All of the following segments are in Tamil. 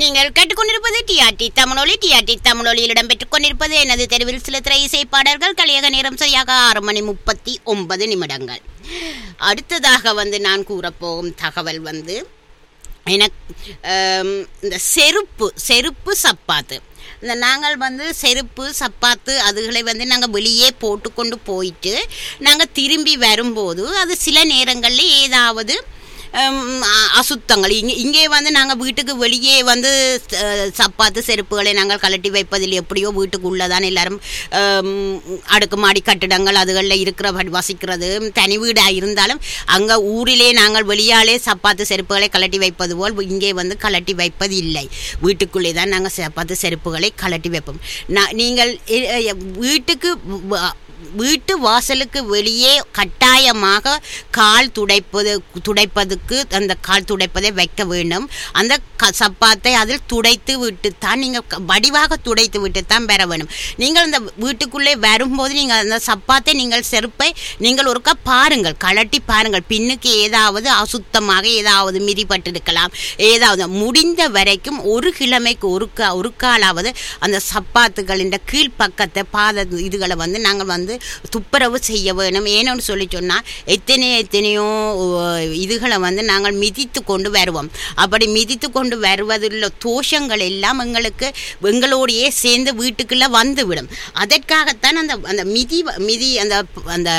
நீங்கள் கேட்டுக்கொண்டிருப்பது டிஆர்டி தமிழொலி டிஆர்டி தமிழொலியில் இடம்பெற்றுக் கொண்டிருப்பது எனது தெருவில் சில திரை இசை பாடல்கள் கலியக நேரம் சரியாக ஆறு மணி முப்பத்தி ஒன்பது நிமிடங்கள் அடுத்ததாக வந்து நான் கூறப்போகும் தகவல் வந்து எனக்கு ஆம், இந்த செருப்பு செருப்பு சப்பாத்து இந்த நாங்கள் வந்து செருப்பு சப்பாத்து அதுகளை வந்து நாங்கள் வெளியே போட்டுக்கொண்டு போயிட்டு நாங்கள் திரும்பி வரும்போது அது சில நேரங்களில் ஏதாவது ஹம், அ- அசுத்தங்கள் இங்கே இங்கே வந்து நாங்கள் வீட்டுக்கு வெளியே வந்து அஹ், சப்பாத்து செருப்புகளை நாங்கள் கழட்டி வைப்பதில் எப்படியோ வீட்டுக்குள்ளே தான் எல்லாரும் ஹம், அடுக்குமாடி கட்டிடங்கள் அதுகளில் இருக்கிற வசிக்கிறது தனி வீடாக இருந்தாலும் அங்கே ஊரிலே நாங்கள் வெளியாலே சப்பாத்து செருப்புகளை கழட்டி வைப்பது போல் இங்கே வந்து கழட்டி வைப்பது இல்லை வீட்டுக்குள்ளே தான் நாங்கள் சப்பாத்து செருப்புகளை கழட்டி வைப்போம் நான் நீங்கள் இ- இ- வீட்டுக்கு வ- வீட்டு வாசலுக்கு வெளியே கட்டாயமாக கால் துடைப்பது துடைப்பதுக்கு அந்த கால் துடைப்பதை வைக்க வேண்டும் அந்த க சப்பாத்தை அதில் துடைத்து விட்டு தான் நீங்கள் க- வடிவாக துடைத்து விட்டு தான் பெற வேண்டும் நீங்கள் அந்த வீட்டுக்குள்ளே வரும்போது நீங்கள் அந்த சப்பாத்தை நீங்கள் செருப்பை நீங்கள் ஒருக்கா பாருங்கள் கழட்டி பாருங்கள் பின்னுக்கு ஏதாவது அசுத்தமாக ஏதாவது மிதிப்பட்டிருக்கலாம் ஏதாவது முடிந்த வரைக்கும் ஒரு கிழமைக்கு ஒரு கா ஒரு காலாவது அந்த சப்பாத்துகளின் கீழ்ப்பக்கத்தை பாத இதுகளை வந்து நாங்கள் வந்து துப்புரவு செய்ய வேணும் ஏன்னு சொல்லி சொன்னால் எத்தனையோ எத்தனையோ அஹ், இதுகளை வந்து நாங்கள் மிதித்து கொண்டு வருவோம் அப்படி மிதித்து கொண்டு வருவதில் தோஷங்கள் எல்லாம் எங்களுக்கு எங்களோடையே சேர்ந்து வீட்டுக்குள்ளே வந்துவிடும் அதற்காகத்தான் அந்த அந்த மிதி மிதி அந்த அந்த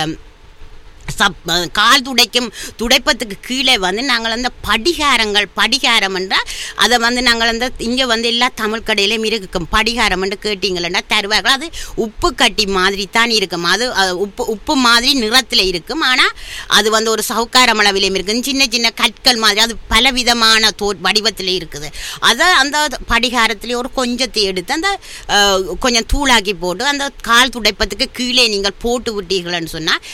சப் கால் துடைக்கும் துடைப்பத்துக்கு கீழே வந்து நாங்கள் அந்த படிகாரங்கள் படிகாரம் என்றால் அதை வந்து நாங்கள் அந்த இங்கே வந்து எல்லா தமிழ் கடையிலையும் இருக்கும் படிகாரம் என்று கேட்டிங்கன்னா தருவார்கள் அது உப்பு கட்டி மாதிரி தான் இருக்கும் அது அஹ், உப்பு உப்பு மாதிரி நிறத்தில் இருக்கும் ஆனால் அது வந்து ஒரு சவுக்காரம் அளவிலையும் இருக்கும் சின்ன சின்ன கற்கள் மாதிரி அது பலவிதமான தோ வடிவத்தில் இருக்குது அதை அந்த படிகாரத்திலே ஒரு கொஞ்சத்தை எடுத்து அந்த அஹ், கொஞ்சம் தூளாக்கி போட்டு அந்த கால் துடைப்பத்துக்கு கீழே நீங்கள் போட்டு விட்டீர்கள்னு சொன்னால்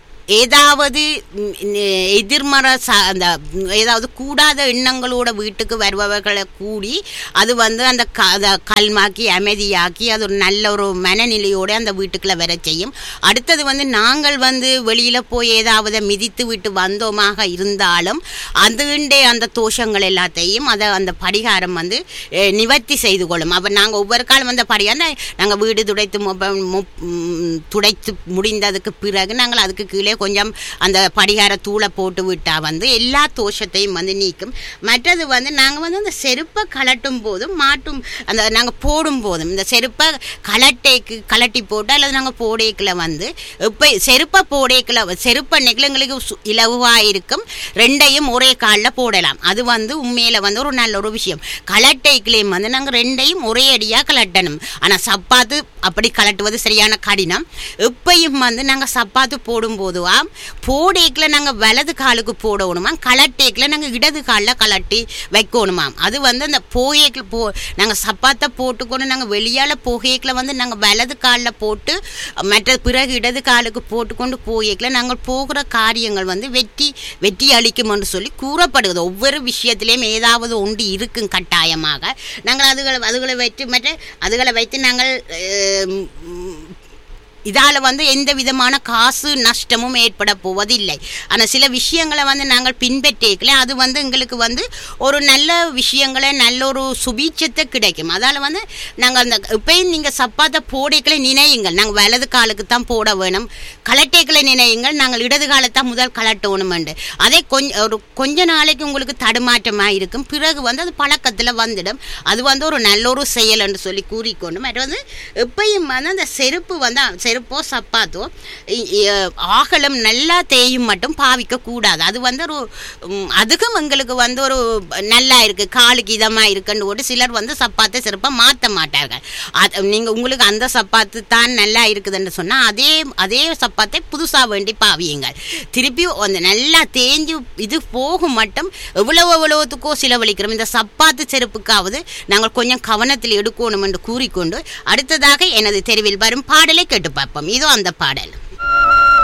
ஏதாவது ம், நெ- எதிர்மறை ச அந்த ம், ஏதாவது கூடாத எண்ணங்களோட வீட்டுக்கு வருபவர்களை கூடி அது வந்து அந்த க அதை கல்மாக்கி அமைதியாக்கி அது ஒரு நல்ல ஒரு மனநிலையோடு அந்த வீட்டுக்குள்ளே வர செய்யும் அடுத்தது வந்து நாங்கள் வந்து வெளியில் போய் ஏதாவது மிதித்து விட்டு வந்தோமாக இருந்தாலும் அதுண்டே அந்த தோஷங்கள் எல்லாத்தையும் அதை அந்த படிகாரம் வந்து அஹ், நிவர்த்தி செய்து கொள்ளும் அப்போ நாங்கள் ஒவ்வொரு காலம் அந்த படிகாரம் நாங்கள் வீடு துடைத்து மொப- மொப்- ம், துடைத்து முடிந்ததுக்கு பிறகு நாங்கள் அதுக்கு கீழே கொஞ்சம் அந்த படிகார தூளை போட்டு விட்டா வந்து எல்லா தோஷத்தையும் வந்து நீக்கும் மற்றது வந்து நாங்கள் வந்து அந்த செருப்பை கலட்டும் போதும் மாட்டும் அந்த நாங்கள் போடும் போதும் இந்த செருப்பை கலட்டைக்கு கலட்டி போட்டு அல்லது நாங்கள் போடேக்கில் வந்து இப்போ செருப்பை போடேக்கில் செருப்பை நெகிழங்களுக்கு சு- இலகுவாக இருக்கும் ரெண்டையும் ஒரே காலில் போடலாம் அது வந்து உண்மையில் வந்து ஒரு நல்ல ஒரு விஷயம் கலட்டைக்குலேயும் வந்து நாங்கள் ரெண்டையும் ஒரே அடியாக கலட்டணும் ஆனால் சப்பாத்து அப்படி கலட்டுவது சரியான கடினம் இப்பையும் வந்து நாங்கள் சப்பாத்து போடும்போதுவா போடேக்கில் நாங்கள் வலது காலுக்கு போடணுமா கலட்டேக்கில் நாங்கள் இடது காலில் கலட்டி வைக்கணுமாம் அது வந்து அந்த போயேக்கில் போ நாங்கள் சப்பாத்தை போட்டுக்கொண்டு நாங்கள் வெளியால் போகேக்கில் வந்து நாங்கள் வலது காலில் போட்டு மற்ற பிறகு இடது காலுக்கு போட்டுக்கொண்டு போயேக்கில் நாங்கள் போகிற காரியங்கள் வந்து வெற்றி வெற்றி அளிக்கும்னு சொல்லி கூறப்படுகிறது ஒவ்வொரு விஷயத்திலையும் ஏதாவது ஒன்று இருக்கும் கட்டாயமாக நாங்கள் அதுகளை அதுகளை வைத்து மற்ற அதுகளை வைத்து நாங்கள் அஹ், ம், இதால் வந்து எந்த விதமான காசு நஷ்டமும் ஏற்பட போவதில்லை ஆனால் சில விஷயங்களை வந்து நாங்கள் பின்பற்றிக்கல அது வந்து எங்களுக்கு வந்து ஒரு நல்ல விஷயங்களை நல்ல ஒரு சுபீட்சத்தை கிடைக்கும் அதால் வந்து நாங்கள் அந்த இப்பயும் நீங்கள் சப்பாத்தை போடைக்களை நினையுங்கள் நாங்கள் வலது காலுக்கு தான் போட வேணும் கலட்டைகளை நினையுங்கள் நாங்கள் இடது காலத்தான் முதல் கலட்டணுமெண்டு அதே கொஞ்ச ஒரு கொஞ்ச நாளைக்கு உங்களுக்கு தடுமாற்றமாக இருக்கும் பிறகு வந்து அது பழக்கத்தில் வந்துடும் அது வந்து ஒரு நல்ல ஒரு செயல் என்று சொல்லி கூறிக்கொண்டு மற்ற வந்து எப்பயும் வந்து அந்த செருப்பு வந்து செருப்போ சப்பாத்தோ இ- இ- ஆகலம் நல்லா தேயும் மட்டும் பாவிக்க கூடாது அது வந்து ஒரு ம், அதுக்கும் எங்களுக்கு வந்து ஒரு நல்லா இருக்கு காலுக்கு இதமாக இருக்குன்னு போட்டு சிலர் வந்து சப்பாத்தை செருப்பை மாற்ற மாட்டார்கள் அது நீங்கள் உங்களுக்கு அந்த சப்பாத்து தான் நல்லா இருக்குதுன்னு சொன்னால் அதே அதே சப்பாத்தை புதுசாக வேண்டி பாவியுங்கள் திருப்பி அந்த நல்லா தேஞ்சு இது போகும் மட்டும் எவ்வளவு எவ்வளவுத்துக்கோ செலவழிக்கிறோம் இந்த சப்பாத்து செருப்புக்காவது நாங்கள் கொஞ்சம் கவனத்தில் எடுக்கணும் என்று கூறிக்கொண்டு அடுத்ததாக எனது தெருவில் வரும் பாடலை கேட்டு பார்ப்போம் இதோ அந்த பாடல்